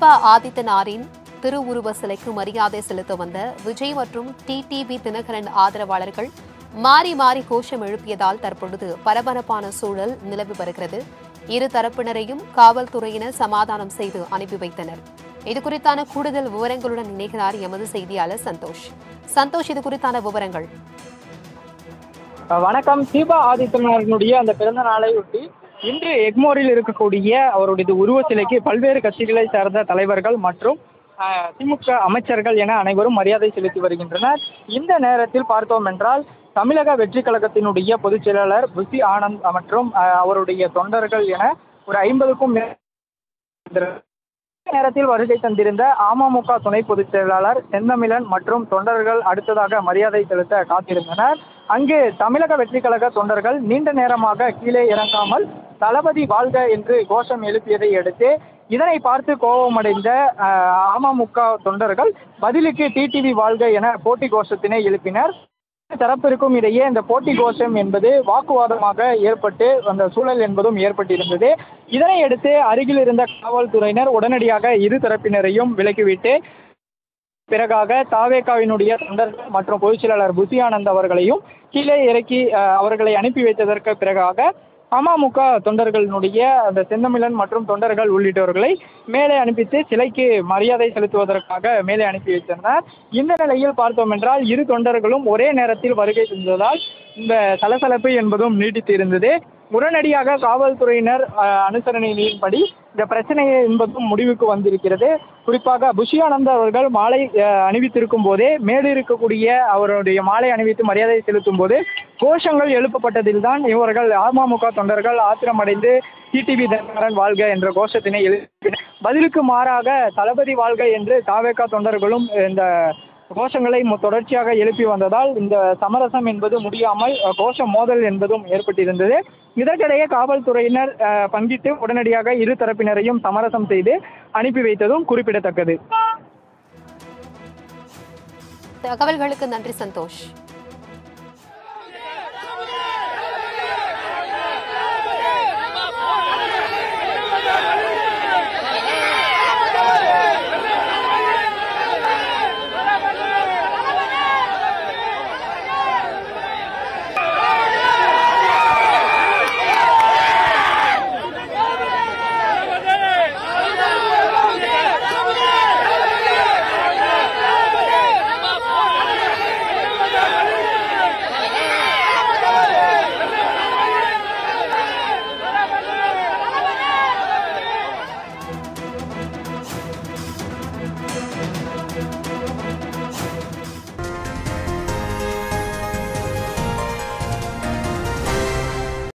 தீபா ஆதித்தனாரின் திருவுருவ சிலைக்கு மரியாதை செலுத்த வந்த விஜய் மற்றும் டிடிவி தினகரன் ஆதரவாளர்கள் மாறி மாறி கோஷம் எழுப்பியதால் தற்பொழுது பரபரப்பான சூழல் நிலவி வருகிறது இரு தரப்பினரையும் காவல்துறையினர் சமாதானம் செய்து அனுப்பி வைத்தனர் இது குறித்தான கூடுதல் விவரங்களுடன் இணைகிறார் எமது செய்தியாளர் சந்தோஷ் சந்தோஷ் இது குறித்தான விவரங்கள் வணக்கம் தீபா ஆதித்யநாதனுடைய அந்த பிறந்த நாளை ஒட்டி இன்று எக்மோரில் இருக்கக்கூடிய அவருடைய உருவ சிலைக்கு பல்வேறு கட்சிகளை சேர்ந்த தலைவர்கள் மற்றும் அஹ், திமுக அமைச்சர்கள் என அனைவரும் மரியாதை செலுத்தி வருகின்றனர் இந்த நேரத்தில் பார்த்தோம் என்றால் தமிழக வெற்றி கழகத்தினுடைய பொதுச் செயலாளர் புசி ஆனந்த் மற்றும் அஹ், அவருடைய தொண்டர்கள் என ஒரு ஐம்பதுக்கும் மேற்பட்ட நேரத்தில் வருகை தந்திருந்த அமமுக துணை பொதுச் செயலாளர் செந்தமிழன் மற்றும் தொண்டர்கள் அடுத்ததாக மரியாதை செலுத்த காத்திருந்தனர் அங்கு தமிழக வெற்றி கழக தொண்டர்கள் நீண்ட நேரமாக கீழே இறங்காமல் தளபதி வாழ்க என்று கோஷம் எழுப்பியதை அடுத்து இதனை பார்த்து கோபமடைந்த அஹ், அமமுக தொண்டர்கள் பதிலுக்கு டிடிவி வாழ்க என போட்டி கோஷத்தினை எழுப்பினர் தரப்பிற்கும் இடையே இந்த போட்டி கோஷம் என்பது வாக்குவாதமாக ஏற்பட்டு அந்த சூழல் என்பதும் ஏற்பட்டிருந்தது இதனை அடுத்து அருகில் இருந்த காவல்துறையினர் உடனடியாக இரு தரப்பினரையும் விலக்கிவிட்டு பிறகாக தாவேகாவினுடைய தொண்டர்கள் மற்றும் பொதுச் செயலாளர் புசி ஆனந்த் அவர்களையும் கீழே இறக்கி அஹ், அவர்களை அனுப்பி வைத்ததற்கு பிறகாக அமமுக தொண்டர்களினுடைய அந்த செந்தமிழன் மற்றும் தொண்டர்கள் உள்ளிட்டவர்களை மேலே அனுப்பித்து சிலைக்கு மரியாதை செலுத்துவதற்காக மேலே அனுப்பி வைத்தனர் இந்த நிலையில் பார்த்தோம் என்றால் இரு தொண்டர்களும் ஒரே நேரத்தில் வருகை தந்ததால் இந்த சலசலப்பு என்பதும் நீடித்து இருந்தது உடனடியாக காவல்துறையினர் அஹ், அனுசரணையின்படி இந்த பிரச்சனை என்பதும் முடிவுக்கு வந்திருக்கிறது குறிப்பாக புஷி ஆனந்த் அவர்கள் மாலை அஹ், அணிவித்திருக்கும் போதே மேலே இருக்கக்கூடிய அவருடைய மாலை அணிவித்து மரியாதை செலுத்தும் போது கோஷங்கள் எழுப்பப்பட்டதில் தான் இவர்கள் அமமுக தொண்டர்கள் ஆத்திரமடைந்து டிடிவி தினகரன் வாழ்க என்ற கோஷத்தினை எழுப்பினர் பதிலுக்கு மாறாக தளபதி வாழ்க என்று தாவேகா தொண்டர்களும் இந்த கோஷங்களை மு- தொடர்ச்சியாக எழுப்பி வந்ததால் இந்த சமரசம் என்பது முடியாமல் அஹ், கோஷ மோதல் என்பதும் ஏற்பட்டிருந்தது இதற்கிடையே காவல்துறையினர் அஹ், பங்கிட்டு உடனடியாக இரு தரப்பினரையும் சமரசம் செய்து அனுப்பி வைத்ததும் குறிப்பிடத்தக்கது தகவல்களுக்கு நன்றி சந்தோஷ்